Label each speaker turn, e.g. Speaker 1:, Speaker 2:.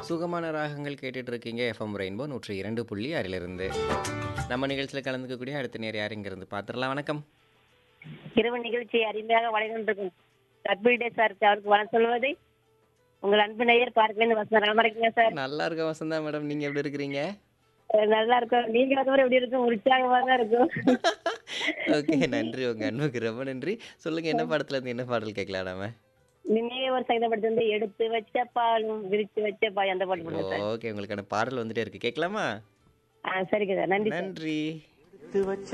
Speaker 1: சுகமான ராகங்கள் கேட்டுட்டு இருக்கீங்க எஃப்எம் ரெயின்போ நூற்றி இரண்டு புள்ளி ஆறிலிருந்து நம்ம நிகழ்ச்சியில் கலந்துக்கக்கூடிய அடுத்த நேர் யார் இங்கிருந்து பார்த்துடலாம் வணக்கம்
Speaker 2: இரவு நிகழ்ச்சி அருமையாக வழங்கின்றிருக்கும் கற்பிடே சார் அவருக்கு வணக்கம் சொல்வது உங்கள் அன்பு நேயர் பார்க்கலேருந்து வசனம் நலமா இருக்கீங்க சார்
Speaker 1: நல்லா இருக்க வசந்தா மேடம் நீங்க எப்படி இருக்கிறீங்க
Speaker 2: அஹ் நல்லா இருக்கும் நீங்க வந்து எப்படி இருக்கும் உற்சாகமா தான் இருக்கும்
Speaker 1: ஓகே நன்றி உங்க அன்புக்கு ரொம்ப நன்றி சொல்லுங்க என்ன படத்துல இருந்து என்ன பாடல் கேட்கலாம் நாம
Speaker 2: நினைவே ஒரு சங்கீத படத்துல வந்து எடுத்து வச்ச பாலும் விரிச்சு வச்ச பாய் அந்த பாட்டு போடுங்க சார்
Speaker 1: ஓகே உங்களுக்கான பாடல் வந்துட்டே இருக்கு கேட்கலாமா
Speaker 2: ஆ சரிங்க சார் நன்றி சார்
Speaker 1: நன்றி
Speaker 3: எடுத்து வச்ச